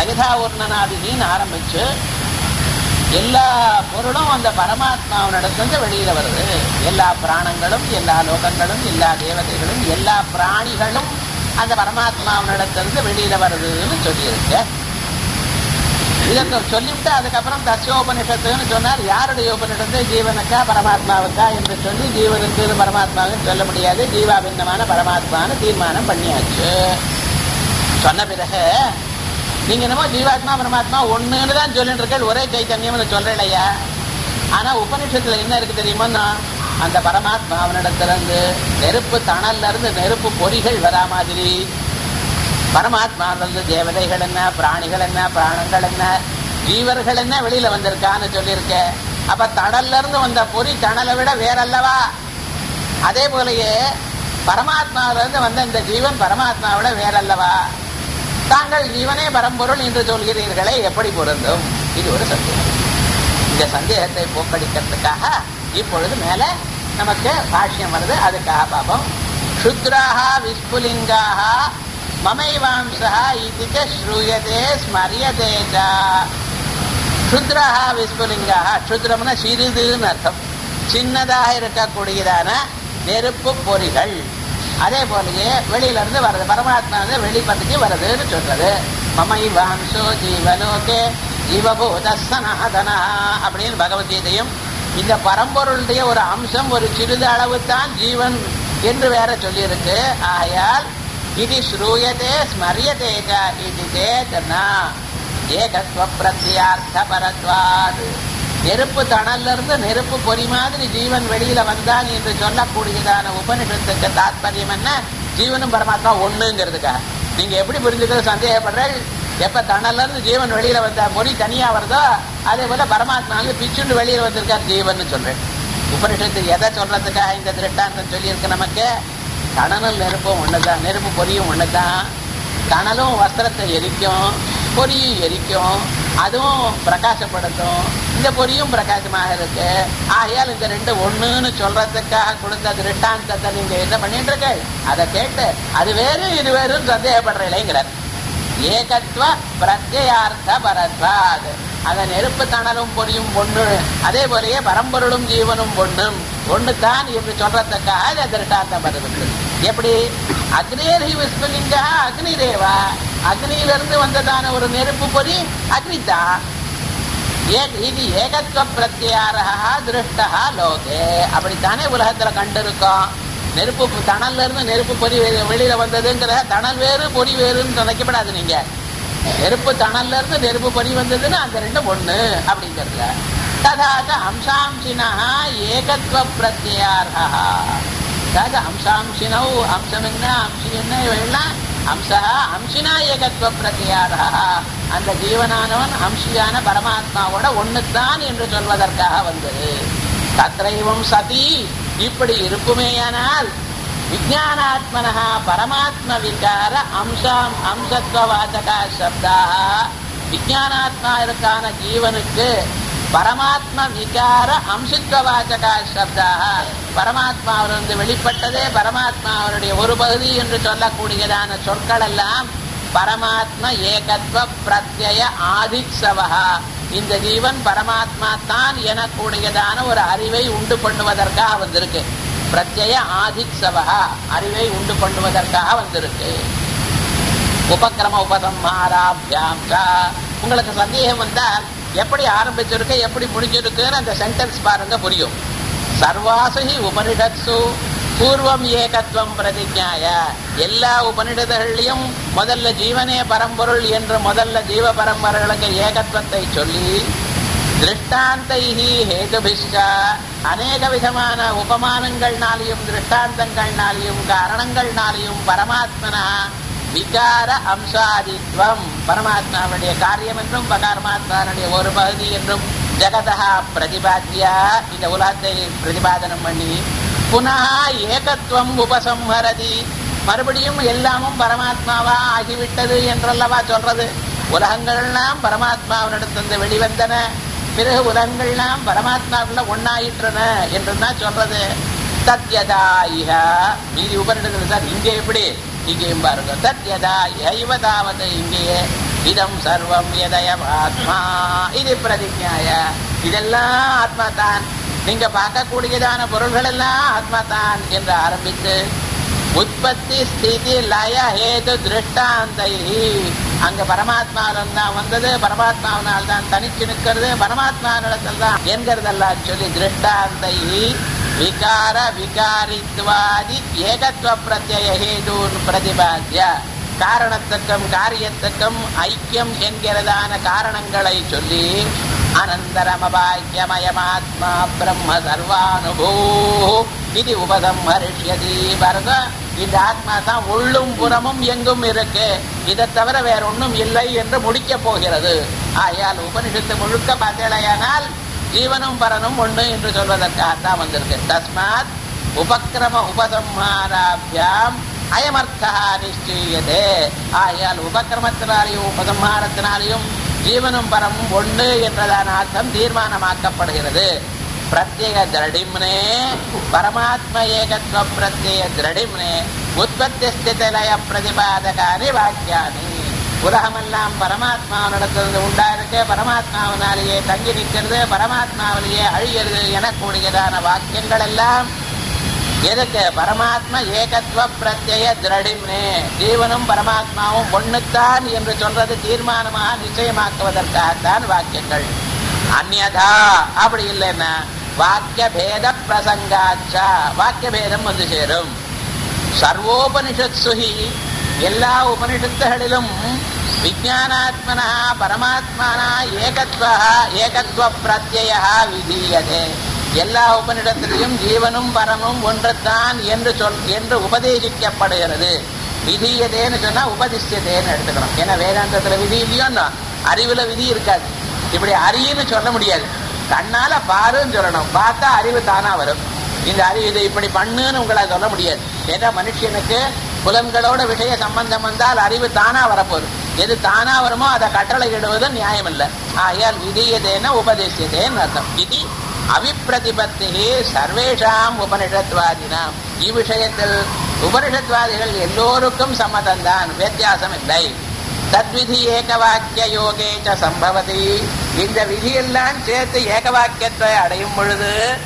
சகிதா உர்ணனாதினின்னு ஆரம்பிச்சு எல்லா பொருளும் அந்த பரமாத்மாவினிடத்திலிருந்து வெளியில வருது எல்லா பிராணங்களும் எல்லா லோகங்களும் எல்லா தேவதைகளும் எல்லா பிராணிகளும் அந்த பரமாத்மாவினிடத்திலிருந்து வெளியில வருதுன்னு சொல்லியிருக்க இதற்கு சொல்லிவிட்டு அதுக்கப்புறம் தஸ்யோபனிஷத்துன்னு சொன்னார் யாருடைய உபனிஷத்து ஜீவனுக்கா பரமாத்மாவுக்கா என்று சொல்லி ஜீவனுக்கு இது பரமாத்மாவுன்னு சொல்ல முடியாது ஜீவாபின்னமான பரமாத்மான்னு தீர்மானம் பண்ணியாச்சு சொன்ன பிறகு நீங்க என்னமோ ஜீவாத்மா பரமாத்மா ஒண்ணுன்னு தான் சொல்லிட்டு இருக்கேன் ஒரே சைத்தன்யம்னு சொல்றேன் ஆனா உபனிஷத்துல என்ன இருக்கு தெரியுமா அந்த பரமாத்மா அவனிடத்துல இருந்து நெருப்பு தணல்ல இருந்து நெருப்பு பொறிகள் வரா மாதிரி பரமாத்மாவிலிருந்து தேவதைகள் என்ன பிராணிகள் என்ன பிராணங்கள் என்ன ஜீவர்கள் என்ன வெளியில வந்திருக்கான்னு சொல்லியிருக்க அப்ப தணல்ல இருந்து வந்த பொறி தணலை விட வேறல்லவா அதே போலயே பரமாத்மாவிலிருந்து வந்த இந்த ஜீவன் பரமாத்மாவிட வேறல்லவா தாங்கள் ஜீவனே பரம்பொருள் என்று சொல்கிறீர்களே எப்படி பொருந்தும் இது ஒரு சந்தேகம் இந்த சந்தேகத்தை போக்கடிக்கிறதுக்காக இப்பொழுது மேல நமக்கு பாஷ்யம் வருது அதுக்காக பார்ப்போம் க்ஷுத்ராக விஸ்புலிங்காக மமைவாம்சா இதுக்க ஸ்ரூயதே ஸ்மரியதே ச க்ஷுத்ராக விஸ்புலிங்காக க்ஷுத்ரம்னா சிறிதுன்னு அர்த்தம் சின்னதாக இருக்கக்கூடியதான நெருப்பு பொறிகள் அதே போலயே வெளியில இருந்து வருது பரமாத்மா வந்து வெளிப்பட்டுக்கு வருதுன்னு சொல்றது மமை வாம்சோ ஜீவலோகே ஜீவபூத சனாதனா அப்படின்னு பகவத்கீதையும் இந்த பரம்பொருளுடைய ஒரு அம்சம் ஒரு சிறிது அளவு தான் ஜீவன் என்று வேற சொல்லியிருக்கு ஆகையால் இது ஸ்ரூயதே ஸ்மரியதே ச இது சேதனா ஏகத்வ பிரத்யார்த்த பரத்வாது நெருப்பு தணல்ல இருந்து நெருப்பு பொறி மாதிரி ஜீவன் வெளியில வந்தான் என்று சொல்லக்கூடியதான உபனிஷத்துக்கு தாத்பரியம் என்ன ஜீவனும் பரமாத்மா ஒண்ணுங்கிறதுக்கா நீங்க எப்படி புரிஞ்சுக்கிறது சந்தேகப்படுறேன் எப்ப தணல்ல இருந்து ஜீவன் வெளியில வந்த பொறி தனியா வருதோ அதே போல பரமாத்மா வந்து பிச்சுண்டு வெளியில வந்திருக்கார் ஜீவன் சொல்றேன் உபனிஷத்து எதை சொல்றதுக்காக இந்த திருட்டாந்தம் சொல்லியிருக்கு நமக்கு தணலும் நெருப்பும் ஒண்ணுதான் நெருப்பு பொரியும் ஒண்ணுதான் தணலும் வஸ்திரத்தை எரிக்கும் பொரியும் எரிக்கும் அதுவும் பிரகாசப்படுத்தும் இந்த பொரியும் பிரகாசமாக இருக்கு ஆகையால் இந்த ரெண்டு ஒண்ணுன்னு சொல்றதுக்காக கொடுத்த திருட்டாந்தத்தை நீங்க என்ன பண்ணிட்டு இருக்க அதை கேட்டு அது வேறு இது வேறுன்னு சந்தேகப்படுற இளைஞர் ஏகத்வ பிரத்யார்த்த பரத்வாத் அந்த நெருப்பு தணலும் பொரியும் ஒண்ணு அதே போலயே பரம்பொருளும் ஜீவனும் ஒண்ணும் ஒண்ணுதான் என்று சொல்றதுக்காக இந்த திருட்டாந்தம் வருது எப்படி அக்னேரி விஸ்வலிங்கா அக்னி தேவா அக்னியிலிருந்து வந்ததான ஒரு நெருப்பு பொறி அக்னிதான் ஏ- இது ஏகத்துவ பிரத்யாரா திருஷ்டா லோகே அப்படித்தானே உலகத்துல கண்டிருக்கோம் நெருப்பு தணல்ல இருந்து நெருப்பு பொறி வெ- வெளியில வந்ததுங்கிற தணல் வேறு பொறி வேறுன்னு நினைக்கப்படாது நீங்க நெருப்பு தணல்ல இருந்து நெருப்பு பொறி வந்ததுன்னு அந்த ரெண்டும் ஒண்ணு அப்படிங்கிறதுல ததாக அம்சாம்சினா ஏகத்துவ பிரத்யாரா அதாவது அம்சாம்சினௌ அம்சம் என்ன அம்சி என்ன இவையெல்லாம் அம்சா அம்சினா ஏகத்துவ பிரத்யாரா அந்த ஜீவனானவன் அம்சியான பரமாத்மாவோட ஒண்ணுத்தான் என்று சொல்வதற்காக வந்தது தத்ரைவம் சதி இப்படி இருக்குமேயானால் விஜயானாத்மனா பரமாத்ம விகார அம்சாம் அம்சத்வவாச்சகா சப்தா விஜயானாத்மா இருக்கான ஜீவனுக்கு பரமாத்ம விகார அம்சித்வவாச்சகா சப்தா பரமாத்மாவிலிருந்து வெளிப்பட்டதே பரமாத்மா அவருடைய ஒரு பகுதி என்று சொல்லக்கூடியதான சொற்கள் எல்லாம் பரமாத்ம ஏகத்வ பிரத்யய ஆதித்சவா இந்த ஜீவன் பரமாத்மா தான் எனக்கூடியதான ஒரு அறிவை உண்டு பண்ணுவதற்காக வந்திருக்கு பிரத்யய ஆதித்சவா அறிவை உண்டு பண்ணுவதற்காக வந்திருக்கு உபக்கிரம உபசம்ஹாராபியாம் ச. உங்களுக்கு சந்தேகம் வந்தால் எப்படி ஆரம்பிச்சிருக்கு எப்படி முடிஞ்சிருக்குன்னு அந்த சென்டென்ஸ் பாருங்க புரியும் சர்வாசுகி உபனிஷத்சு பூர்வம் ஏகத்துவம் பிரதிஜாய எல்லா உபனிடதங்களையும் முதல்ல ஜீவனே பரம்பொருள் என்று முதல்ல ஜீவ பரம்பரைகளுக்கு ஏகத்துவத்தை சொல்லி திருஷ்டாந்தைஹி ஹேதுபிஷ்ட அநேக விதமான உபமானங்கள்னாலையும் திருஷ்டாந்தங்கள்னாலையும் காரணங்கள்னாலையும் பரமாத்மனா விகார அம்சாதித்வம் பரமாத்மாவுடைய காரியம் என்றும் பரமாத்மாவுடைய ஒரு பகுதி என்றும் ஜெகதா பிரதிபாத்தியா இந்த உலகத்தை பிரதிபாதனம் பண்ணி புனः ஏகத்துவம் உபசம்ஹரதி மறுபடியும் எல்லாமும் பரமாத்மாவா ஆகிவிட்டது என்றல்லவா சொல்றது உலகங்கள்லாம் பரமாத்மாவினிடத்திலிருந்து வெளிவந்தன பிறகு உலகங்கள்லாம் பரமாத்மாவுக்குள்ள ஒன்னாயிற்றன என்று தான் சொல்றது தத்யதா இஹ மீதி உபரிடத்தில் சார் இங்க எப்படி இங்கேயும் பாருங்க சத்யதா ஐவதாவது இங்கேயே இதம் சர்வம் எதயம் ஆத்மா இது பிரதிஜாய இதெல்லாம் ஆத்மா தான் நீங்க பார்க்கக்கூடியதான பொருள்கள் எல்லாம் ஆத்மா தான் என்று ஆரம்பித்து உற்பத்தி ஸ்திதி லய ஹேது திருஷ்டாந்தை அங்க பரமாத்மாவிடம் தான் வந்தது பரமாத்மாவினால் தான் தனிச்சு நிற்கிறது பரமாத்மாவிடத்தில் தான் என்கிறதெல்லாம் சொல்லி திருஷ்டாந்தை விகார விகாரித்வாதி ஏகத்துவ பிரத்யய ஹேதூன் பிரதிபாத்திய காரணத்துக்கும் காரியத்துக்கும் ஐக்கியம் என்கிறதான காரணங்களை சொல்லி அனந்தரமபாக்கியமயமாத்மா பிரம்ம சர்வானுபூ இது உபசம்ஹரிஷ்யதி பாருங்க இந்த ஆத்மா தான் உள்ளும் புறமும் எங்கும் இருக்கு இதை தவிர வேற ஒன்றும் இல்லை என்று முடிக்கப் போகிறது ஆயால் உபனிஷத்து முழுக்க பார்த்தேலையானால் ஜீவனும் பரனும் ஒண்ணு என்று சொல்வதற்காகத்தான் வந்திருக்கு தஸ்மாத் உபக்கிரம உபசம்ஹாராபியாம் அயமர்த்தா நிச்சயதே ஆயால் உபக்கிரமத்தினாலையும் உபசம்ஹாரத்தினாலையும் ஜீவனும் பரமும் ஒண்ணு என்றதான அர்த்தம் தீர்மானமாக்கப்படுகிறது பிரத்யேக திரடிம்னே பரமாத்ம ஏகத்துவ பிரத்யேக திரடிம்னே உற்பத்தி ஸ்திதிலய பிரதிபாதகானி வாக்கியானி உலகமெல்லாம் பரமாத்மாவினிடத்திலிருந்து உண்டாயிருக்கு பரமாத்மாவினாலேயே தங்கி நிற்கிறது பரமாத்மாவிலேயே அழிகிறது எனக்கூடியதான வாக்கியங்கள் எல்லாம் எதுக்கு பரமாத்ம ஏகத்துவ பிரத்யய திரடிம்னே ஜீவனும் பரமாத்மாவும் ஒண்ணுத்தான் என்று சொல்றது தீர்மானமாக நிச்சயமாக்குவதற்காகத்தான் வாக்கியங்கள் அந்நதா அப்படி இல்லைன்னா வாக்கிய பேத பிரசங்காச்சா வாக்கிய பேதம் வந்து சேரும் சர்வோபனிஷத் சுகி எல்லா உபனிஷத்துகளிலும் விஜயானாத்மனா பரமாத்மனா ஏகத்வ ஏகத்துவ பிரத்யய விதீயதே எல்லா உபனிடத்திலையும் ஜீவனும் பரமும் ஒன்றுத்தான் என்று சொல் என்று உபதேசிக்கப்படுகிறது விதியதேன்னு சொன்னா உபதிஷ்யதேன்னு எடுத்துக்கணும் ஏன்னா வேதாந்தத்துல விதி இல்லையோன்னா அறிவுல விதி இருக்காது இப்படி அறியுன்னு சொல்ல முடியாது கண்ணால பாருன்னு சொல்லணும் பார்த்தா அறிவு தானா வரும் இந்த அறிவு இதை இப்படி பண்ணுன்னு உங்களை சொல்ல முடியாது ஏன்னா மனுஷனுக்கு புலன்களோட விஷய சம்பந்தம் வந்தால் அறிவு தானா வரப்போகுது எது தானா வருமோ அதை கட்டளை இடுவது நியாயம் இல்லை ஆயால் விதியதேன உபதேசியதேன்னு அர்த்தம் இது அவிப்பிரதிபத்தி சர்வேஷாம் உபனிஷத்வாதினாம் இவ்விஷயத்தில் உபனிஷத்வாதிகள் எல்லோருக்கும் சம்மதம்தான் வித்தியாசம் இல்லை தத்விதி ஏகவாக்கிய யோகேச்ச சம்பவதி இந்த விதியெல்லாம் சேர்த்து ஏகவாக்கியத்தை அடையும் பொழுது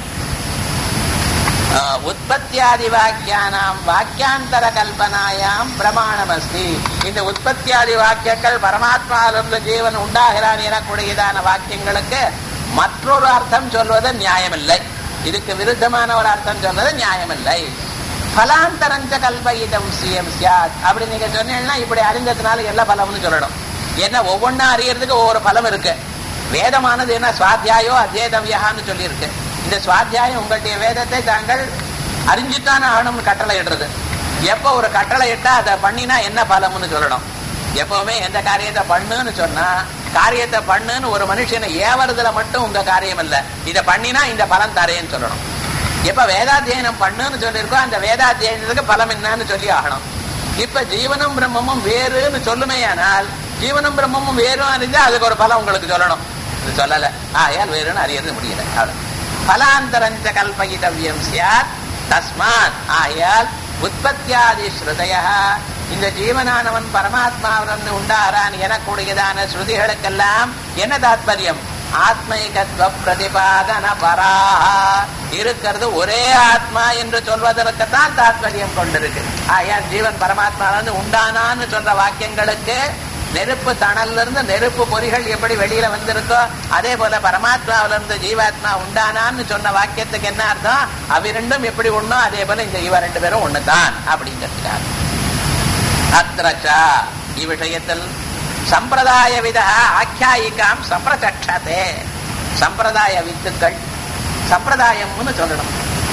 உற்பத்தியாதி வாக்கியானாம் வாக்கியாந்தர கல்பனாயாம் பிரமாணமஸ்தி இந்த உற்பத்தியாதி வாக்கியங்கள் பரமாத்மாவிலிருந்து ஜீவன் உண்டாகிறான் எனக்கூடியதான வாக்கியங்களுக்கு மற்றொரு அர்த்தம் சொல்வது நியாயமில்லை இதுக்கு விருத்தமான ஒரு அர்த்தம் சொல்வது நியாயமில்லை பலாந்தரஞ்ச கல்பயிதம் சிஎம் சியாத் அப்படி நீங்க சொன்னீங்கன்னா இப்படி அறிந்ததுனால எல்லா பலம்னு சொல்லணும் ஏன்னா ஒவ்வொன்றா அறியறதுக்கு ஒவ்வொரு பலம் இருக்கு வேதமானது என்ன சுவாத்தியாயோ அத்தியதவியான்னு சொல்லியிருக்கு இந்த சுவாத்தியாயம் உங்களுடைய வேதத்தை தாங்கள் அறிஞ்சுத்தானே ஆகணும்னு கட்டளை இடுறது எப்போ ஒரு கட்டளை இட்டா அதை பண்ணினா என்ன பலம்னு சொல்லணும் எப்பவுமே எந்த காரியத்தை பண்ணுன்னு சொன்னா காரியத்தை பண்ணுன்னு ஒரு மனுஷனை ஏவறதுல மட்டும் உங்க காரியம் இல்ல இதை பண்ணினா இந்த பலன் தரேன்னு சொல்லணும் எப்ப வேதாத்தியனம் பண்ணுன்னு சொல்லியிருக்கோம் அந்த வேதாத்தியனத்துக்கு பலம் என்னன்னு சொல்லி ஆகணும் இப்ப ஜீவனும் பிரம்மமும் வேறுன்னு சொல்லுமேயானால் ஜீவனும் பிரம்மமும் வேறும் அறிஞ்சா அதுக்கு ஒரு பலம் உங்களுக்கு சொல்லணும் இது சொல்லல ஆயால் வேறுன்னு அறியறது முடியல அவ்வளவு பலாந்தரஞ்ச கல்பயிதவியம் சியாத் தஸ்மாத் ஆயால் உற்பத்தியாதி ஸ்ருதய இந்த ஜீவனானவன் பரமாத்மாவிலிருந்து உண்டாகிறான் எனக்கூடியதான ஸ்ருதிகளுக்கெல்லாம் என்ன தாத்பரியம் ஆத்மைகத்வ பிரதிபாதன பராஹா இருக்கிறது ஒரே ஆத்மா என்று சொல்வதற்குத்தான் தாத்பரியம் கொண்டிருக்கு ஆயால் ஜீவன் பரமாத்மாவிலிருந்து உண்டானான்னு சொல்ற வாக்கியங்களுக்கு நெருப்பு தணல்ல இருந்து நெருப்பு பொறிகள் எப்படி வெளியில வந்திருக்கோ அதே போல பரமாத்மாவிலிருந்து ஜீவாத்மா உண்டானான்னு சொன்ன வாக்கியத்துக்கு என்ன அர்த்தம் அவை ரெண்டும் எப்படி ஒண்ணோ அதே போல இந்த இவ ரெண்டு பேரும் ஒண்ணுதான் அப்படிங்கிறதுக்காக அத்திரச்சா இவ்விஷயத்தில் சம்பிரதாய வித ஆக்கியாயிக்காம் சம்பிரச்சக்ஷதே சம்பிரதாய வித்துக்கள் சம்பிரதாயம்னு சொல்லணும்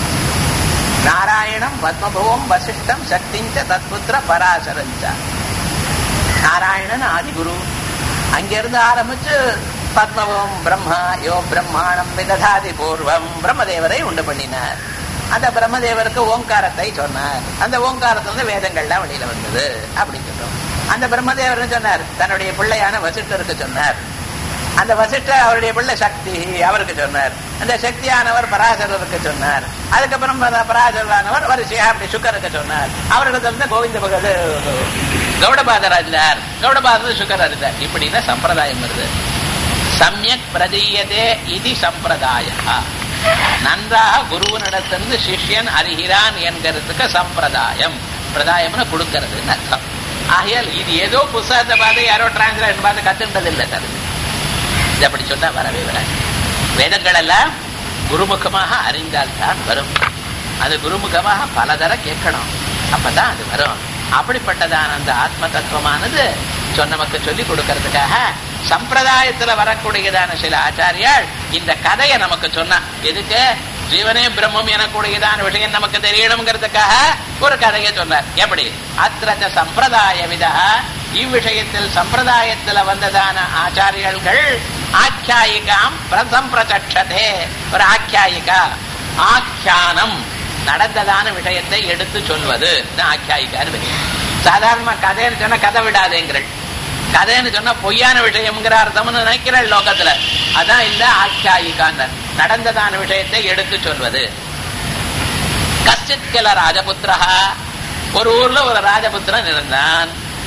நாராயணம் பத்மபுவம் வசிஷ்டம் சக்திஞ்ச தத்புத்திர பராசரஞ்ச நாராயணன் ஆதிகுரு அங்கிருந்து ஆரம்பிச்சு பத்மபுவம் பிரம்மா யோ பிரம்மாணம் விததாதி பூர்வம் பிரம்மதேவரை உண்டு பண்ணினார் அந்த பிரம்மதேவருக்கு ஓங்காரத்தை சொன்னார் அந்த ஓங்காரத்திலிருந்து வேதங்கள்லாம் வெளியில வந்தது அப்படின்னு சொல்றோம் அந்த பிரம்மதேவர் சொன்னார் தன்னுடைய பிள்ளையான வசிஷ்டருக்கு சொன்னார் அந்த வசிஷ்டர் அவருடைய பிள்ளை சக்தி அவருக்கு சொன்னார் அந்த சக்தியானவர் பராசரருக்கு சொன்னார் அதுக்கப்புறம் பர- பராசரரானவர் வரிசையா அப்படி சுக்கருக்கு சொன்னார் அவருக்கு வந்து கோவிந்த பகது கௌடபாதர் அறிந்தார் கௌடபாதர் சுக்கர் அறிந்தார் இப்படின்னா சம்பிரதாயம் வருது சமயக் பிரதீயதே இது சம்பிரதாய நன்றாக குருவனிடத்திலிருந்து சிஷ்யன் அறிகிறான் என்கிறதுக்கு சம்பிரதாயம் பிரதாயம்னு கொடுக்கறதுன்னு அர்த்தம் ஆகையால் இது ஏதோ புஸ்தகத்தை பார்த்து யாரோ டிரான்ஸ்லேஷன் பார்த்து கத்துன்றது இல்லை சார் இது அப்படி சொன்னா வரவே வராது வேதங்கள் எல்லாம் குருமுகமாக அறிந்தால்தான் வரும் அது குருமுகமாக பலதர கேட்கணும் அப்பதான் அது வரும் அப்படிப்பட்டதான அந்த ஆத்ம தத்துவமானது சொ- நமக்கு சொல்லிக் கொடுக்கறதுக்காக சம்பிரதாயத்துல வரக்கூடியதான சில ஆச்சாரியால் இந்த கதையை நமக்கு சொன்னா எதுக்கு ஜீவனே பிரம்மம் எனக்கூடியதான விஷயம் நமக்கு தெரியணுங்கிறதுக்காக ஒரு கதையை சொன்னார் எப்படி அத்திரச்ச சம்பிரதாய விதா இவ்விஷயத்தில் சம்பிரதாயத்துல வந்ததான ஆச்சாரியர்கள் ஆக்கியாயிகாம் பிரசம்பிரச்சதே ஒரு ஆக்கியாயிகா ஆக்கியானம் நடந்ததான விஷயத்தை எடுத்து சொல்வது இதுதான் ஆக்கியாயிக்கான்னு பேரு. சாதாரணமா கதைன்னு சொன்னா கதை விடாதேங்கிறள் கதைன்னு சொன்னா பொய்யான விஷயம்ங்கிற அர்த்தம்னு நினைக்கிறாள் லோகத்துல அதான் இல்ல ஆக்கியாயிகான்னு நடந்ததான விஷயத்தை எடுத்து சொல்வது கஷ்டித் கில ராஜபுத்திரா ஒரு ஊர்ல ஒரு ராஜபுத்திரன் இருந்தான்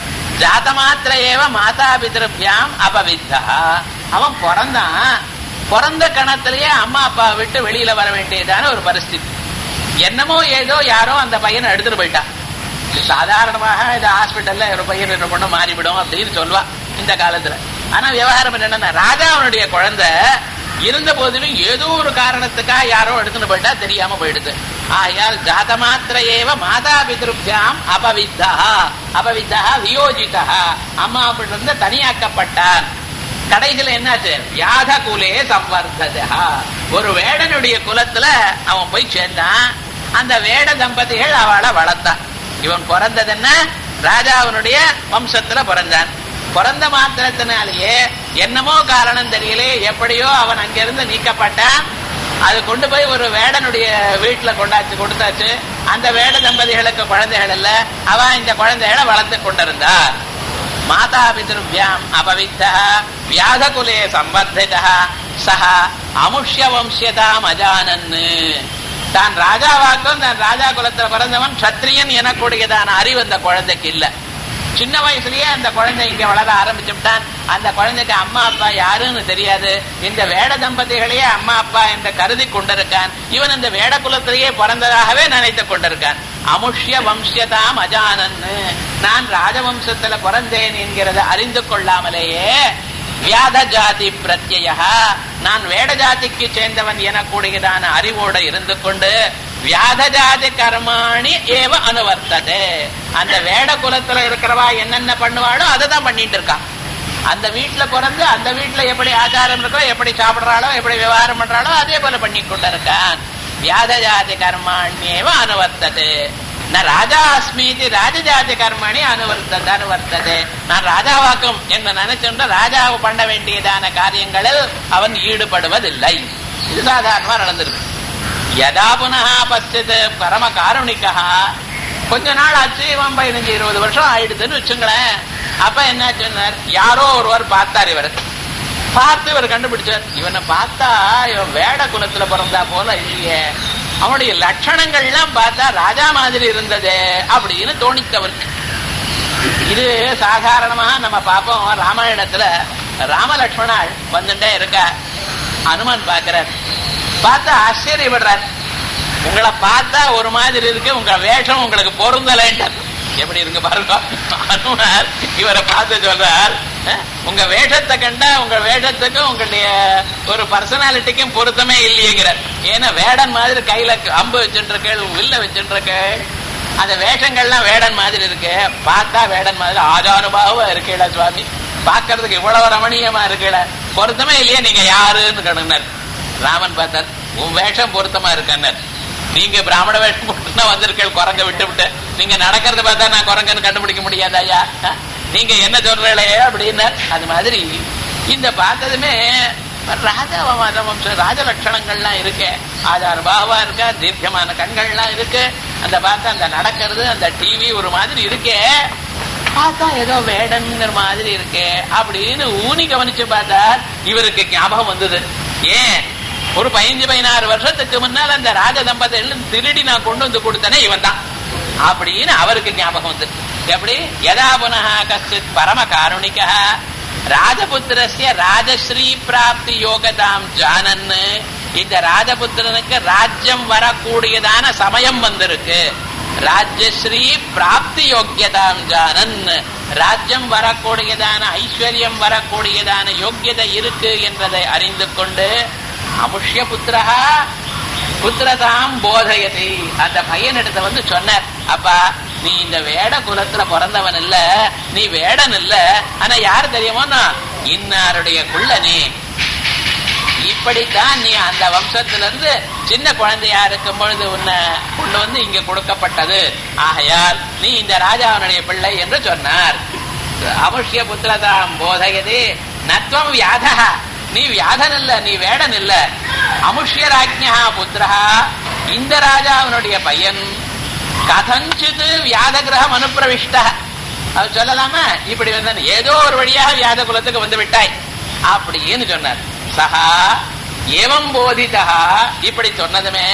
ஜாத மாத்திர ஏவ மாதா பிதிருபியாம் அபவித்தா அவன் பிறந்தான் பிறந்த கணத்திலேயே அம்மா அப்பா விட்டு வெளியில வர வேண்டியதான ஒரு பரிஸ்திதி என்னமோ ஏதோ யாரோ அந்த பையனை எடுத்துட்டு போயிட்டான் இது சாதாரணமாக இந்த ஹாஸ்பிட்டல்ல ஒரு பையன் என்ன பொண்ணு மாறிவிடும் அப்படின்னு சொல்லுவா இந்த காலத்துல ஆனா விவகாரம் என்னன்னா ராஜா அவனுடைய குழந்தை இருந்த போதிலும் ஏதோ ஒரு காரணத்துக்காக யாரோ எடுத்துட்டு போயிட்டா தெரியாம போயிடுது ஆயால் ஜாத மாத்திர ஏவ மாதா பிதிருபியாம் அபவித்தா அபவித்தா வியோஜிதா அம்மா அப்படி இருந்து தனியாக்கப்பட்டான் கடைசியில என்னாச்சு வியாத குலே சம்வர்த்ததா ஒரு வேடனுடைய குலத்துல அவன் போய் சேர்ந்தான் அந்த வேட தம்பதிகள் அவளை வளர்த்தான் இவன் பிறந்தது என்ன ராஜாவினுடைய வம்சத்துல பிறந்தான் பிறந்த மாத்திரத்தினாலேயே என்னமோ காரணம் தெரியல எப்படியோ அவன் அங்கிருந்து நீக்கப்பட்டான் அது கொண்டு போய் ஒரு வேடனுடைய வீட்டுல கொண்டாச்சு கொடுத்தாச்சு அந்த வேட தம்பதிகளுக்கு குழந்தைகள் இல்ல அவன் இந்த குழந்தைகளை வளர்த்து கொண்டிருந்தார் மாதா பிதృభ్యాம் அபவித்தா வியாதகுலே சம்பர்திதா சஹ அமுஷ்ய வம்சியதாம் அஜானன்னு தான் ராஜாவாக்கும் தான் ராஜா குலத்துல பிறந்தவன் சத்திரியன் எனக்கூடியதான அறிவு அந்த குழந்தைக்கு இல்ல சின்ன வயசுலயே அந்த குழந்தை இங்க வளர ஆரம்பிச்சுட்டான் அந்த குழந்தைக்கு அம்மா அப்பா யாருன்னு தெரியாது இந்த வேட தம்பதிகளையே அம்மா அப்பா என்று கருதி கொண்டிருக்கான் இவன் இந்த வேட குலத்திலேயே பிறந்ததாகவே நினைத்துக் கொண்டிருக்கான் அமுஷ்ய வம்சியதாம் அஜானன்னு நான் ராஜவம்சத்துல பிறந்தேன் என்கிறத அறிந்து கொள்ளாமலேயே வியாத ஜாதி பிரத்ய நான் வேட ஜாதிக்கு சேர்ந்தவன் எனக்கூடியதான அறிவோட இருந்து கொண்டு வியாத ஜாதி கர்மாணி ஏவ அனுவர்த்ததே அந்த வேட குலத்துல இருக்கிறவா என்னென்ன பண்ணுவாளோ அதை தான் பண்ணிட்டு இருக்கான் அந்த வீட்டுல பிறந்து அந்த வீட்டுல எப்படி ஆச்சாரம் இருக்கோ எப்படி சாப்பிடுறாளோ எப்படி விவகாரம் பண்றாளோ அதே போல பண்ணி கொண்டிருக்கான் வியாத ஜாதி கர்மாண்யேவ அனுவர்த்தது நான் ராஜா அஸ்மீதி ராஜஜாதி கர்மணி அனுவர்த்தது அனுவர்த்தது நான் ராஜாவாக்கும் என்று நினைச்சுட்டு ராஜாவு பண்ண வேண்டியதான காரியங்களில் அவன் ஈடுபடுவதில்லை இது சாதாரணமா நடந்திருக்கு யதா புனः பசித் பரம காருணிக்கா கொஞ்ச நாள் ஆச்சு இவன் பதினஞ்சு இருபது வருஷம் ஆயிடுதுன்னு வச்சுங்களேன் அப்ப என்ன சொன்னார் யாரோ ஒருவர் பார்த்தார் இவர் பார்த்து இவர் கண்டுபிடிச்சார் இவனை பார்த்தா இவன் வேட குலத்துல பிறந்தா போல இல்லையே அவனுடைய லட்சணங்கள்லாம் பார்த்தா ராஜா மாதிரி இருந்ததே அப்படின்னு தோணித்தவருக்கு இது சாதாரணமா நம்ம பார்ப்போம் ராமாயணத்துல ராமலட்சுமணாள் வந்துட்டே இருக்க அனுமன் பார்க்கிறார் பார்த்தா ஆச்சரியப்படுறார் உங்களை பார்த்தா ஒரு மாதிரி இருக்கு உங்க வேஷம் உங்களுக்கு பொருந்தலைன்றார் எப்படி இருக்கு பாருங்க அனுமார் இவரை பார்த்து சொல்றார் அஹ், உங்க வேஷத்தை கண்டா உங்க வேஷத்துக்கும் உங்களுடைய ஒரு பர்சனாலிட்டிக்கும் பொருத்தமே இல்லையேங்கிறார் ஏன்னா வேடன் மாதிரி கையில அம்பு வச்சுருக்கேள் வில்ல வச்சுருக்கேள் அந்த வேஷங்கள்லாம் வேடன் மாதிரி இருக்கு பார்த்தா வேடன் மாதிரி ஆஜானுபாவா இருக்கீடா சுவாமி பார்க்கறதுக்கு இவ்வளவு ரமணீயமா இருக்கீட பொருத்தமே இல்லையே நீங்க யாருன்னு கணுனார் ராமன் பார்த்தார் உன் வேஷம் பொருத்தமா இருக்கன்னார் நீங்க பிராமண வேஷம் போட்டுனா வந்திருக்கீள் குரங்க விட்டு விட்டு நீங்க நடக்கிறத பார்த்தா நான் குரங்கன்னு கண்டுபிடிக்க முடியாது ஐயா அஹ்? நீங்க என்ன சொல்றீங்களே அப்படின்னார் அது மாதிரி இந்த பார்த்ததுமே ராஜாவ வம்சம் ராஜ லட்சணங்கள்லாம் இருக்கு ஆதார பாவா இருக்கா தீர்க்கமான கண்கள்லாம் இருக்கு அந்த பார்த்தா அந்த நடக்கிறது அந்த டிவி ஒரு மாதிரி இருக்கே பார்த்தா ஏதோ வேடன்ங்கிற மாதிரி இருக்கே அப்படின்னு ஊனி கவனிச்சு பார்த்தா இவருக்கு ஞாபகம் வந்தது ஏன் ஒரு பதினஞ்சு பதினாறு வருஷத்துக்கு முன்னால் அந்த ராஜ தம்பதிகள் திருடி நான் கொண்டு வந்து கொடுத்தனே இவன் தான் அப்படின்னு அவருக்கு ஞாபகம் வந்து எப்படி யதா புனः கச்சித் பரம காருணிக ராஜபுத்திரஸ்ய ராஜஸ்ரீ பிராப்தி யோகதாம் ஜானன்னு இந்த ராஜபுத்திரனுக்கு ராஜ்யம் வரக்கூடியதான சமயம் வந்திருக்கு ராஜஸ்ரீ பிராப்தி யோக்கியதாம் ஜானன் ராஜ்யம் வரக்கூடியதான ஐஸ்வர்யம் வரக்கூடியதான யோக்கியதை இருக்கு என்பதை அறிந்து கொண்டு அமுஷ்ய புத்திரஹா புத்திரதாம் போதயதி அந்த பையனிடத்தை வந்து சொன்னார் அப்பா நீ இந்த வேட குலத்துல பிறந்தவன் இல்ல நீ வேடன் இல்ல ஆனா யாரு தெரியுமோன்னா இன்னாருடைய குள்ள நீ இப்படித்தான் நீ அந்த வம்சத்திலிருந்து சின்ன குழந்தையா இருக்கும் பொழுது உன்னை கொண்டு வந்து இங்க கொடுக்கப்பட்டது ஆகையால் நீ இந்த ராஜாவனுடைய பிள்ளை என்று சொன்னார் அமுஷ்ய புத்திரதாம் போதயதே நத்வம் வியாதா நீ வியாதன் இல்ல நீ வேடன் இல்ல அமுஷ்ய ராஜ்யா புத்திரா இந்த ராஜாவனுடைய பையன் கதஞ்சித் வியாத கிரகம் அனுப்பிரவிஷ்ட அது சொல்லலாமா இப்படி வந்தான் ஏதோ ஒரு வழியாக வியாத குலத்துக்கு வந்து விட்டாய் அப்படின்னு சொன்னார் சஹா ஏவம் போதிதா இப்படி சொன்னதுமே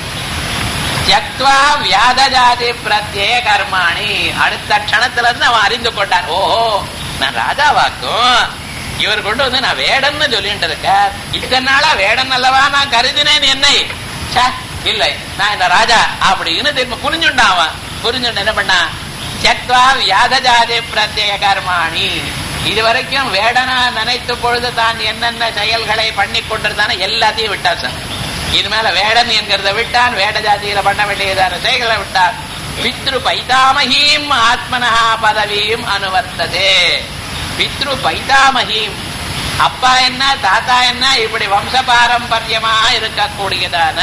தியக்வா வியாத ஜாதி பிரத்யேக கர்மாணி அடுத்த க்ஷணத்துல இருந்து அவன் அறிந்து கொண்டான் ஓஹோ நான் ராஜாவாக்கும் இவர் கொண்டு வந்து நான் வேடன்னு சொல்லிட்டு இருக்க இத்தனை நாளா வேடன் அல்லவா நான் கருதினேன் என்னை ச்சே, இல்லை நான் இந்த ராஜா அப்படின்னு திரும்ப புரிஞ்சுண்டான் அவன் புரிஞ்சுண்டு என்ன பண்ணான் தியக்வா வியாத ஜாதி பிரத்யேக கர்மாணி இதுவரைக்கும் வேடனா நினைத்த பொழுது தான் என்னென்ன செயல்களை பண்ணி கொண்டிருந்தானோ எல்லாத்தையும் விட்டான் சார் இனிமேல வேடன் என்கிறத விட்டான் வேட ஜாதியில பண்ண வேண்டியதான செயல்களை விட்டான் பித்ரு பைதாமகீம் ஆத்மனஹா பதவியும் அனுவர்த்ததே பித்ரு பைதாமகீம் அப்பா என்ன தாத்தா என்ன இப்படி வம்ச பாரம்பரியமா இருக்கக்கூடியதான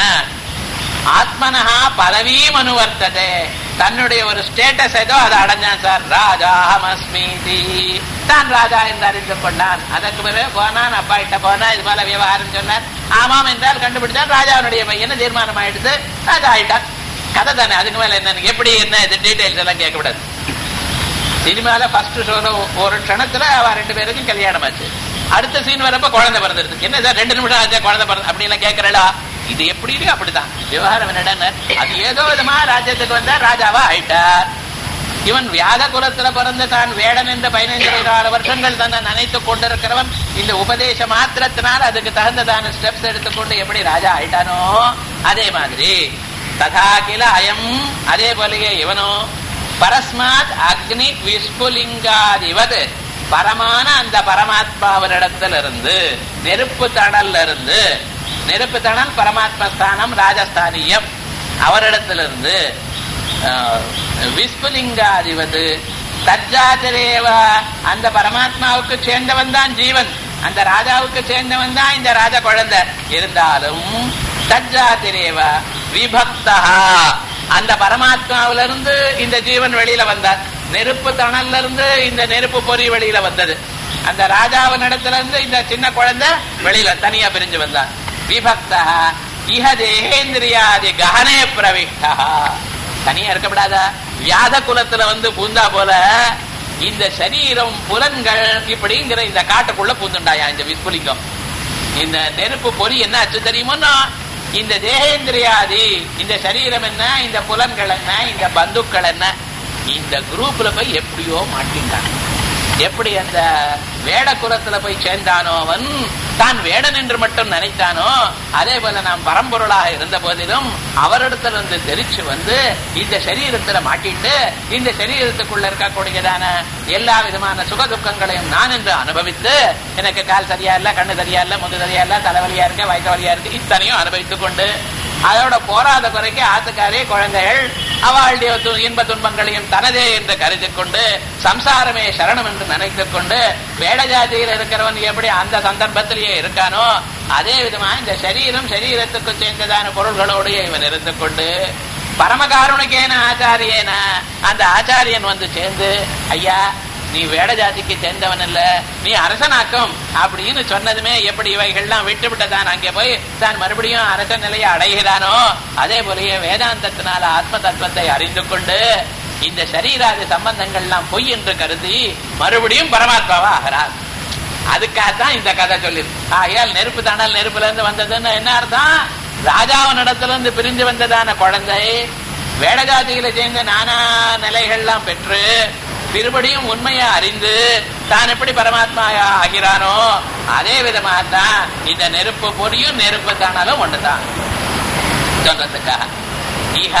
ஆத்மனஹா பதவியும் அனுவர்த்ததே தன்னுடைய ஒரு ஸ்டேட்டஸ் ஏதோ அதை அடைஞ்சான் சார் ராஜா அஸ்மீதி தான் ராஜா என்று அறிந்து கொண்டான் அதற்கு பிறகு போனான் அப்பா கிட்ட போனா இது போல விவகாரம் சொன்னார் ஆமாம் என்றால் கண்டுபிடிச்சான் ராஜாவுடைய பையனை தீர்மானம் ஆயிடுத்து ராஜா ஆயிட்டான் கதை தானே அதுக்கு மேல என்ன எப்படி என்ன இது டீடைல்ஸ் எல்லாம் கேட்கக்கூடாது சினிமால ஃபர்ஸ்ட் ஷோல ஒரு க்ஷணத்துல அவ ரெண்டு பேருக்கும் கல்யாணம் ஆச்சு அடுத்த சீன் வரப்ப குழந்தை பிறந்துருது என்ன சார் ரெண்டு நிமிஷம் ஆச்சா குழந்தை பிறந்த அப்படி எல்லாம் கேட்கறடா இது எப்படி இருக்கு அப்படிதான் விவகாரம் என்னடான்னு அது ஏதோ விதமா ராஜ்யத்துக்கு வந்தா ராஜாவா ஆயிட்டார் இவன் வியாத குலத்துல பிறந்து தான் வேடன் என்ற பதினைந்து பதினாறு வருஷங்கள் தன்னை நினைத்து கொண்டிருக்கிறவன் இந்த உபதேச மாத்திரத்தினால் அதுக்கு தகுந்ததான ஸ்டெப்ஸ் எடுத்துக்கொண்டு எப்படி ராஜா ஆயிட்டானோ அதே மாதிரி ததா கில அயம் அதே போலயே இவனோ பரஸ்மாத் அக்னி விஸ்புலிங்காதிவது பரமான அந்த பரமாத்மாவனிடத்திலிருந்து நெருப்பு தணல்ல இருந்து நெருப்பு தணல் பரமாத்மா ஸ்தானம் ராஜஸ்தானியம் அவரிடத்திலிருந்து ஆஹ், விஸ்புலிங்காதிவது தஜாத்திரேவ அந்த பரமாத்மாவுக்கு சேர்ந்தவன் தான் ஜீவன் அந்த ராஜாவுக்கு சேர்ந்தவன் தான் இந்த ராஜா குழந்தை இருந்தாலும் தஜாத்திரேவ விபக்தா அந்த பரமாத்மாவிலிருந்து இந்த ஜீவன் வெளியில வந்தார் நெருப்பு தணல்ல இருந்து இந்த நெருப்பு பொறி வெளியில வந்தது அந்த ராஜாவின் இடத்துல இருந்து இந்த சின்ன குழந்தை வெளியில தனியா பிரிஞ்சு வந்தார் விபக்தா இஹ தேகேந்திரியாதி ககனே பிரவிஷ்டா தனியா இருக்கப்படாதா வியாத குலத்துல வந்து பூந்தா போல இந்த சரீரம் புலன்கள் இப்படிங்கிற இந்த காட்டுக்குள்ள பூந்துண்டாயா இந்த விஸ்புலிங்கம் இந்த நெருப்பு பொறி என்ன ஆச்சு தெரியுமோன்னா இந்த தேகேந்திரியாதி இந்த சரீரம் என்ன இந்த புலன்கள் என்ன இந்த பந்துக்கள் என்ன இந்த குரூப்ல போய் எப்படியோ மாட்டின்றான் எப்படி அந்த வேட குலத்துல போய் சேர்ந்தானோ அவன் தான் வேடன் என்று மட்டும் நினைத்தானோ அதே போல நாம் பரம்பொருளாக இருந்த போதிலும் அவரிடத்துல இருந்து தெரிச்சு வந்து இந்த சரீரத்துல மாட்டிட்டு இந்த சரீரத்துக்குள்ள இருக்கக்கூடியதான எல்லா விதமான சுக துக்கங்களையும் நான் என்று அனுபவித்து எனக்கு கால் சரியா இல்ல கண்ணு சரியா இல்ல முது சரியா இல்ல தலைவலியா இருக்கு வயசு வலியா இருக்கு இத்தனையும் அனுபவித்துக் கொண்டு அதோட போராத குறைக்கு ஆத்துக்காரே குழந்தைகள் அவளுடைய து- இன்ப துன்பங்களையும் தனதே என்று கருதி கொண்டு சம்சாரமே சரணம் என்று நினைத்துக் கொண்டு வேட ஜாதியில் இருக்கிறவன் எப்படி அந்த சந்தர்ப்பத்திலேயே இருக்கானோ அதே விதமா இந்த சரீரம் சரீரத்துக்கு சேர்ந்ததான பொருள்களோடு இவன் இருந்து கொண்டு பரமகாருணிகேன ஆச்சாரியேன அந்த ஆச்சாரியன் வந்து சேர்ந்து ஐயா நீ வேட ஜாதிக்கு சேர்ந்தவன் இல்ல நீ அரசனாக்கும் அப்படின்னு சொன்னதுமே எப்படி இவைகள்லாம் விட்டு விட்டதான் அங்கே போய் தான் மறுபடியும் அரச நிலையை அடைகிறானோ அதே போலயே வேதாந்தத்தினால ஆத்ம தத்துவத்தை அறிந்து கொண்டு இந்த சரீராதி சம்பந்தங்கள்லாம் பொய் என்று கருதி மறுபடியும் பரமாத்மாவா ஆகிறார் அதுக்காகத்தான் இந்த கதை சொல்லி ஆகையால் நெருப்பு தணல் நெருப்புல இருந்து வந்ததுன்னு என்ன அர்த்தம் ராஜாவின் இடத்துல இருந்து பிரிஞ்சு வந்ததான குழந்தை வேடஜாதியில சேர்ந்த நானா நிலைகள்லாம் பெற்று திருபடியும் உண்மையை அறிந்து தான் எப்படி பரமாத்மா ஆகிறானோ அதே விதமாகத்தான் இந்த நெருப்பு பொறியும் நெருப்பு தானாலும் ஒண்ணுதான் சொல்றதுக்காக இஹ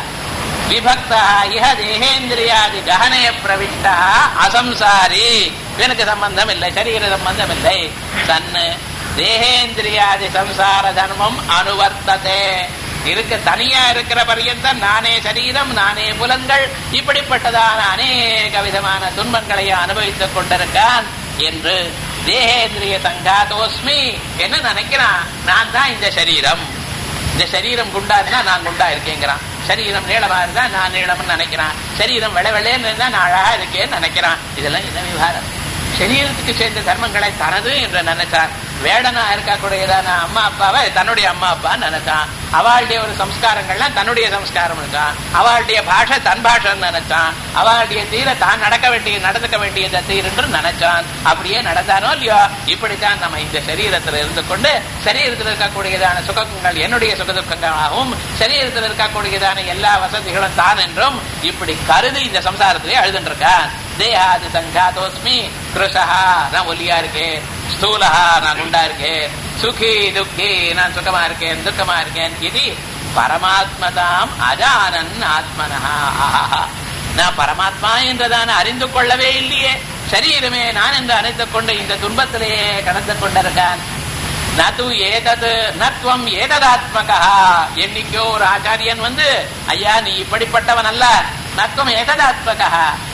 விபக்தா இஹ தேகேந்திரியாதி ககனய பிரவிஷ்டா அசம்சாரி எனக்கு சம்பந்தம் இல்லை சரீர சம்பந்தம் இல்லை தன்னு தேகேந்திரியாதி சம்சார தர்மம் அனுவர்த்ததே இருக்க தனியா இருக்கிற பரியந்தம் நானே சரீரம் நானே புலன்கள் இப்படிப்பட்டதான அநேக விதமான துன்பங்களை அனுபவித்துக் கொண்டிருக்கான் என்று தேகேந்திரிய சங்காதோஸ்மி என்ன நினைக்கிறான் நான் தான் இந்த சரீரம் இந்த சரீரம் குண்டா இருந்தா நான் குண்டா இருக்கேங்கிறான் சரீரம் நீளமா இருந்தா நான் நீளம்னு நினைக்கிறான் சரீரம் வெள வெள்ளைன்னு இருந்தா நான் அழகா இருக்கேன்னு நினைக்கிறான் இதெல்லாம் என்ன விவகாரம் சரீரத்துக்கு சேர்ந்த தர்மங்களை தனது என்று நினைச்சான் வேடனா இருக்கக்கூடியதான அம்மா அப்பாவை தன்னுடைய அம்மா அப்பான்னு நினைச்சான் அவளுடைய ஒரு சம்ஸ்காரங்கள்லாம் தன்னுடைய சம்ஸ்காரம் இருக்கான் அவளுடைய பாஷை தன் பாஷைன்னு நினைச்சான் அவளுடைய தீர தான் நடக்க வேண்டிய நடந்துக்க வேண்டியதை தீர் என்று நினைச்சான் அப்படியே நடந்தானோ இல்லையோ இப்படித்தான் நம்ம இந்த சரீரத்தில் இருந்து கொண்டு சரீரத்தில் இருக்கக்கூடியதான சுகங்கள் என்னுடைய சுகதுக்கங்களாகவும் சரீரத்தில் இருக்கக்கூடியதான எல்லா வசதிகளும் தான் என்றும் இப்படி கருதி இந்த சம்சாரத்திலே அழுதுன்றிருக்கான் தேயாதி சங்காதோஸ்மி கிருஷா நான் ஒல்லியா இருக்கேன் ஸ்தூலஹா நான் குண்டா இருக்கேன் சுகி துக்கி நான் சுகமா இருக்கேன் துக்கமா இருக்கேன் இது பரமாத்மதாம் அஜானன் ஆத்மனஹா ஆஹா நான் பரமாத்மா என்றதான அறிந்து கொள்ளவே இல்லையே சரீரமே நான் என்று அணைத்துக் கொண்டு இந்த துன்பத்திலேயே கடந்து கொண்டிருக்கான் நது ஏதது நத்வம் ஏததாத்மகா என்னைக்கோ ஒரு ஆச்சாரியன் வந்து ஐயா நீ இப்படிப்பட்டவன் அல்ல நத்வம் ஏததாத்மகா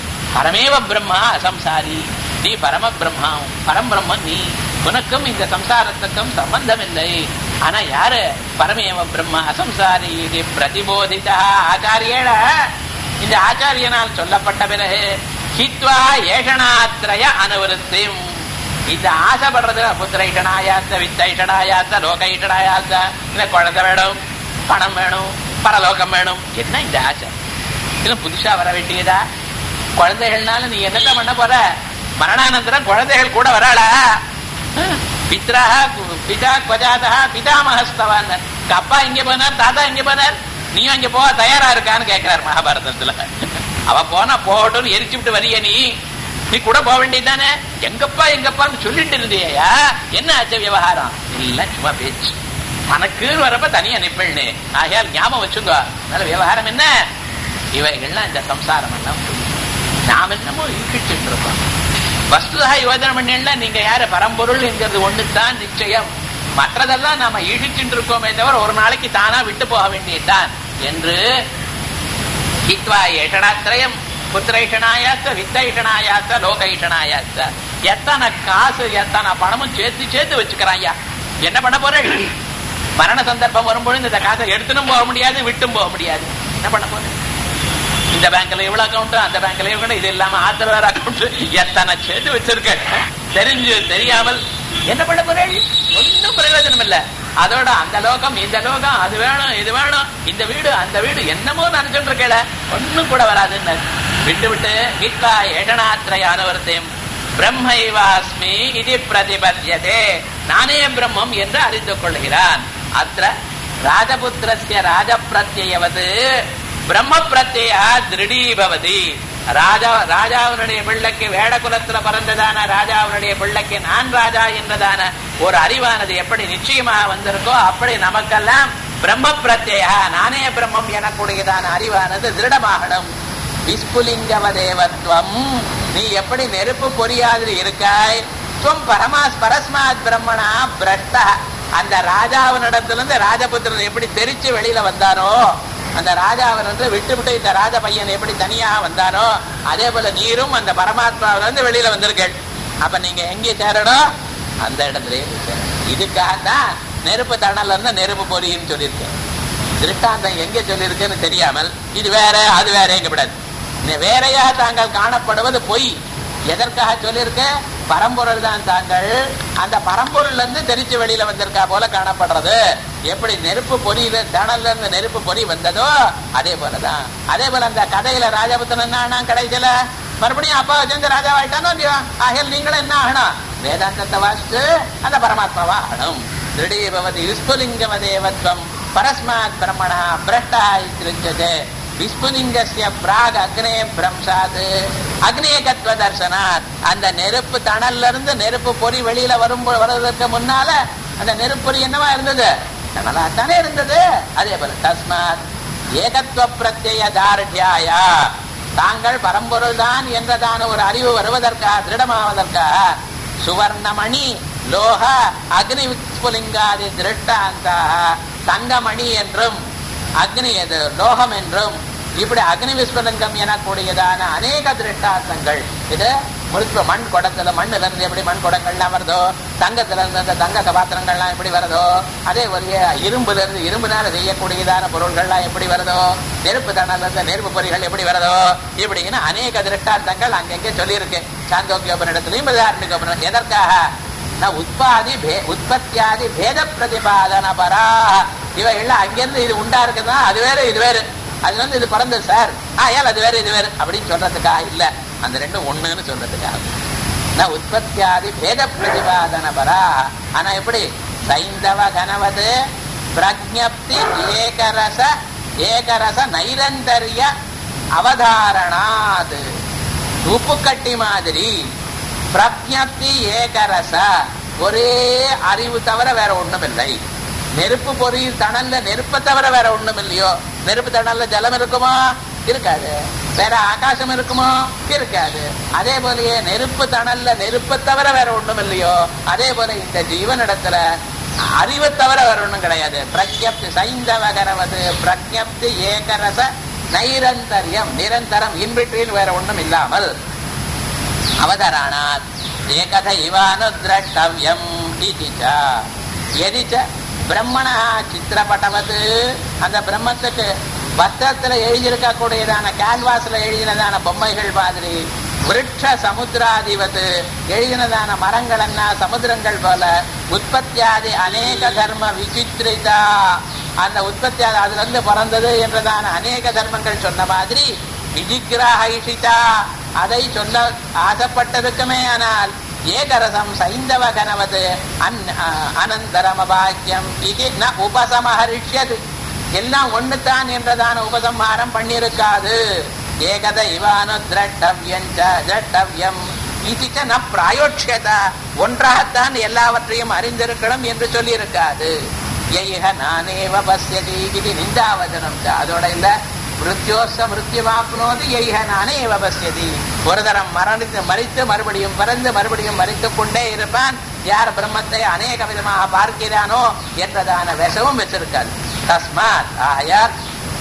பரமேவ பிரம்மா அசம்சாரி நீ பரம பிரம்மா பரம்பிரம்மன் நீ உனக்கும் இந்த சம்சாரத்துக்கும் சம்பந்தம் இல்லை ஆனா யாரு பரமேவ பிரம்மா அசம்சாரி இது பிரதிபோதிதா ஆச்சாரியேட இந்த ஆச்சாரியனால் சொல்லப்பட்ட பிறகு ஹித்வா ஏஷணாத்திரய அனுவருத்தியும் இந்த ஆசைப்படுறதுல புத்திரைஷனாயாத்த வித்தைஷனாயாத்த லோகைஷனாயாத்த இந்த குழந்தை வேணும் பணம் வேணும் பரலோகம் வேணும் என்ன இந்த ஆசை இதெல்லாம் புதுசா வர வேண்டியதா குழந்தைகள்னால நீ என்னத்த பண்ண போற மரணானந்தரம் குழந்தைகள் கூட வராளா பித்ரா பிதா குவஜாதா பிதாமகஸ்தவான் அப்பா இங்க போனார் தாத்தா இங்க போனார் நீயும் அங்க போக தயாரா இருக்கான்னு கேட்கிறார் மகாபாரதத்துல அவ போனா போகட்டும் எரிச்சு விட்டு வரிய நீ நீ கூட போக வேண்டியதானே எங்கப்பா எங்கப்பான்னு சொல்லிட்டு இருந்தியா என்ன ஆச்சு விவகாரம் இல்ல சும்மா பேச்சு தனக்கு வரப்ப தனியா நிப்பள்னு ஆகையால் ஞாபகம் வச்சுங்க அதனால விவகாரம் என்ன இவைகள்லாம் இந்த சம்சாரம் எல்லாம் நாம் என்னமோ ஈக்கிட்டு இருக்கோம் வஸ்துதா யோஜனை பண்ணா நீங்க யாரு பரம்பொருள் என்கிறது ஒண்ணுதான் நிச்சயம் மற்றதெல்லாம் நாம ஈழிச்சுட்டு இருக்கோமே தவிர ஒரு நாளைக்கு தானா விட்டு போக வேண்டியதுதான் என்று ஹித்வா ஏஷணாத்திரயம் புத்திரைஷனாயாத்த வித்தைஷனாயாத்த லோகைஷனாயாத்த எத்தனை காசு எத்தனை பணமும் சேர்த்து சேர்த்து வச்சுக்கிறாயா என்ன பண்ண போறேன் மரண சந்தர்ப்பம் வரும்பொழுது இந்த காசை எடுத்துனும் போக முடியாது விட்டும் போக முடியாது என்ன பண்ண போறேன் இந்த பேங்க்ல எவ்வளவு அக்கௌண்ட் அந்த பேங்க்ல எவ்வளவு இது இல்லாம ஆத்திர வேற அக்கௌண்ட் எத்தனை சேர்த்து வச்சிருக்க தெரிஞ்சு தெரியாமல் என்ன பண்ண போறேன் ஒன்றும் பிரயோஜனம் இல்ல அதோட அந்த லோகம் இந்த லோகம் அது வேணும் இது வேணும் இந்த வீடு அந்த வீடு என்னமோ நினைச்சுட்டு இருக்கல ஒன்னும் கூட வராதுன்னு விட்டு விட்டு கீதா ஏடனாத்திரையானவர்த்தையும் பிரம்மைவாஸ்மி இது பிரதிபத்தியதே நானே பிரம்மம் என்று அறிந்து கொள்கிறான் அத்த ராஜபுத்திரஸ்ய ராஜப்பிரத்யவது பிரம்ம பிரத்யா திருடீபவதி ராஜா ராஜாவினுடைய பிள்ளைக்கு வேட குலத்துல பிறந்ததான ராஜாவினுடைய பிள்ளைக்கு நான் ராஜா என்றதான ஒரு அறிவானது எப்படி நிச்சயமாக வந்திருக்கோ அப்படி நமக்கெல்லாம் பிரம்ம பிரத்யா நானே பிரம்மம் எனக்கூடியதான அறிவானது திருடமாகணும் விஸ்புலிங்கவ தேவத்வம் நீ எப்படி நெருப்பு பொறியாது இருக்காய் துவம் பரமாஸ் பரஸ்மாத் பிரம்மணா பிரஷ்ட அந்த ராஜாவினிடத்திலிருந்து ராஜபுத்திரன் எப்படி தெரிச்சு வெளியில வந்தானோ அந்த ராஜாவிலிருந்து விட்டு விட்டு இந்த ராஜ பையன் எப்படி தனியாக வந்தானோ அதே போல நீரும் அந்த பரமாத்மாவிலிருந்து வெளியில வந்திருக்கேள் அப்ப நீங்க எங்கே சேரணும் அந்த இடத்துலயே இதுக்காகத்தான் நெருப்பு தணல் இருந்து நெருப்பு பொறின்னு சொல்லியிருக்கேன் திருஷ்டாந்தம் எங்க சொல்லியிருக்குன்னு தெரியாமல் இது வேற அது வேற எங்கப்படாது வேறையாக தாங்கள் காணப்படுவது பொய் எதற்காக சொல்லியிருக்க பரம்பொருள் தான் தாங்கள் அந்த பரம்பொருள்ல இருந்து தெரிச்சு வெளியில வந்திருக்கா போல காணப்படுறது எப்படி நெருப்பு பொறியில தணல்ல இருந்து நெருப்பு பொறி வந்ததோ அதே போலதான் அதே போல அந்த கதையில ராஜபுத்தன் என்ன கடைசியில மறுபடியும் அப்பா சேர்ந்து ராஜாவாயிட்டானோ இல்லையோ ஆகையால் நீங்களும் என்ன ஆகணும் வேதாந்தத்தை வாசிச்சு அந்த பரமாத்மாவா ஆகணும் திருடீபவதி விஸ்புலிங்கமதேவத்வம் பரஸ்மாத் பிரம்மணா பிரஷ்டா இத்திருச்சதே விஸ்புலிங்கஸ்ய பிராக் அக்னே பிரம்சாத் அக்னேகத்வ தர்சனாத் அந்த நெருப்பு தணல்ல இருந்து நெருப்பு பொறி வெளியில வரும் வருவதற்கு முன்னால அந்த நெருப்பொறி என்னவா இருந்தது தணலாத்தானே இருந்தது அதே போல தஸ்மாத் ஏகத்துவ பிரத்யய தார்டியாயா தாங்கள் பரம்பொருள் தான் என்றதான ஒரு அறிவு வருவதற்காக திருடமாவதற்காக சுவர்ணமணி லோக அக்னி விஸ்புலிங்காதி திருஷ்டாந்தா தங்கமணி என்றும் அக்னி எது லோகம் என்றும் இப்படி அக்னி விஸ்வலிங்கம் எனக்கூடியதான அநேக திருஷ்டாந்தங்கள் இது முழுக்க மண் குடத்துல மண்ணுல இருந்து எப்படி மண் குடங்கள்லாம் வருதோ தங்கத்துல இருந்து அந்த தங்க கபாத்திரங்கள்லாம் எப்படி வருதோ அதே ஒரு இரும்புல இருந்து இரும்புனால செய்யக்கூடியதான பொருள்கள்லாம் எப்படி வருதோ நெருப்பு தணல இருந்து நெருப்பு பொறிகள் எப்படி வருதோ இப்படின்னு அநேக திருஷ்டாந்தங்கள் அங்கங்கே சொல்லியிருக்கு சாந்தோக்கியோபனிடத்திலையும் பிரதாரணிகோபனிடம் எதற்காக நான் உற்பத்தி உற்பத்தியாதி பேத பிரதிபாதன பரா இவைகள்லாம் அங்கிருந்து இது உண்டா இருக்குதுன்னா அது வேற இது வேறு அது வந்து இது பிறந்தது சார் ஆ ஏன் அது வேற இது வேறு அப்படின்னு சொல்றதுக்காக இல்ல அந்த ரெண்டும் ஒண்ணுன்னு சொல்றதுக்காக நான் உற்பத்தியாதி பேத பிரதிபாதன பரா ஆனா எப்படி சைந்தவ கனவது பிரஜப்தி ஏகரச ஏகரச நைரந்தரிய அவதாரணாது உப்பு கட்டி மாதிரி பிரஜப்தி ஏகரச ஒரே அறிவு தவிர வேற ஒண்ணும் இல்லை நெருப்பு பொறி தணல்ல நெருப்பை தவிர வேற ஒண்ணும் இல்லையோ நெருப்பு தணல்ல ஜலம் இருக்குமா இருக்காது வேற ஆகாசம் இருக்குமோ இருக்காது அதே போலயே நெருப்பு தணல்ல நெருப்பை தவிர வேற ஒண்ணும் இல்லையோ அதே போல இந்த ஜீவனிடத்துல அறிவை தவிர வேற ஒண்ணும் கிடையாது பிரஜப்தி சைந்தவகரவது பிரஜப்தி ஏகரச நைரந்தரியம் நிரந்தரம் இன்பிட்வீன் வேற ஒண்ணும் இல்லாமல் அவதராணாத் ஏகத இவானுதிரஷ்டவ்யம் இதி ச எதி ச பிரம்மணா சித்திரப்பட்டவது அந்த பிரம்மத்துக்கு வஸ்திரத்துல எழுதியிருக்க கூடியதான கேன்வாஸ்ல எழுதினதான பொம்மைகள் மாதிரி விருட்ச சமுத்திராதிபத்து எழுதினதான மரங்கள் என்ன சமுத்திரங்கள் போல உற்பத்தியாதி அநேக தர்ம விசித்திரிதா அந்த உற்பத்தியாதி அதுல இருந்து பிறந்தது என்றதான அநேக தர்மங்கள் சொன்ன மாதிரி விஜிகிரஹிஷிதா அதை சொல்ல ஆசைப்பட்டதுக்குமே ஆனால் ஏகரசம் சைந்தவ கனவது அன் அனந்தரம பாக்கியம் இது ந உபசமஹரிஷ்யது எல்லாம் ஒண்ணுத்தான் என்றதான உபசம்ஹாரம் பண்ணியிருக்காது ஏகத இவானு திரட்டவியம் திரட்டவியம் இது ந பிராயோட்சியத ஒன்றாகத்தான் எல்லாவற்றையும் அறிந்திருக்கணும் என்று சொல்லியிருக்காது எய்ஹ நானேவ பசியதி இது நிந்தாவதனம் அதோட இல்ல மிருத்யோச மிருத்யுவாப்னோது எய்ஹ நானே பசியதி ஒரு தரம் மரணித்து மறித்து மறுபடியும் பிறந்து மறுபடியும் மறித்துக் கொண்டே இருப்பான் யார் பிரம்மத்தை அநேக விதமாக பார்க்கிறானோ என்றதான விஷமும் வச்சிருக்காது தஸ்மாத் ஆயார்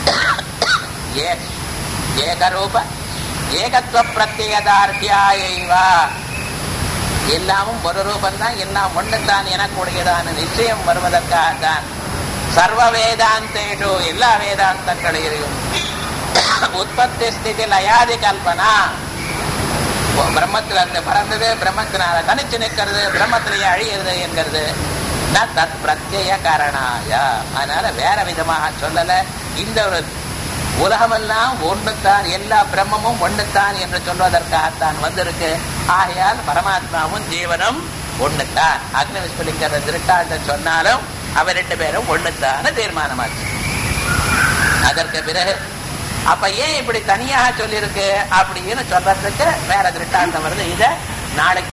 ஏகரூப ஏகத்துவ பிரத்யேகதார்த்தியாயைவா எல்லாமும் ஒரு ரூபந்தான் எல்லாம் ஒன்றுதான் எனக்கூடியதான நிச்சயம் வருவதற்காகத்தான் சர்வ வேதாந்தேஷு எல்லா வேதாந்தங்களிலும் உற்பத்தி ஸ்திதி லயாதி கல்பனா பிரம்மத்துல இருந்து பறந்தது பிரம்மத்தினால தனிச்சு நிற்கிறது பிரம்மத்திலேயே அழியிறது என்கிறது ந தத் பிரத்யய காரணாய அதனால வேற விதமாக சொல்லல இந்த ஒரு உலகமெல்லாம் ஒண்ணுத்தான் எல்லா பிரம்மமும் ஒண்ணுத்தான் என்று சொல்வதற்காகத்தான் வந்திருக்கு ஆகையால் பரமாத்மாவும் ஜீவனும் ஒண்ணுத்தான் அக்னி விஸ்வலிங்கிற திருட்டாண்ட சொன்னாலும் அவர் ரெண்டு பேரும் ஒண்ணுத்தான தீர்மானமாச்சு அதற்கு பிறகு அப்ப ஏன் இப்படி தனியாக சொல்லியிருக்கு அப்படின்னு சொல்றதுக்கு வேற திருட்டாந்தம் வருது இத நாளைக்கு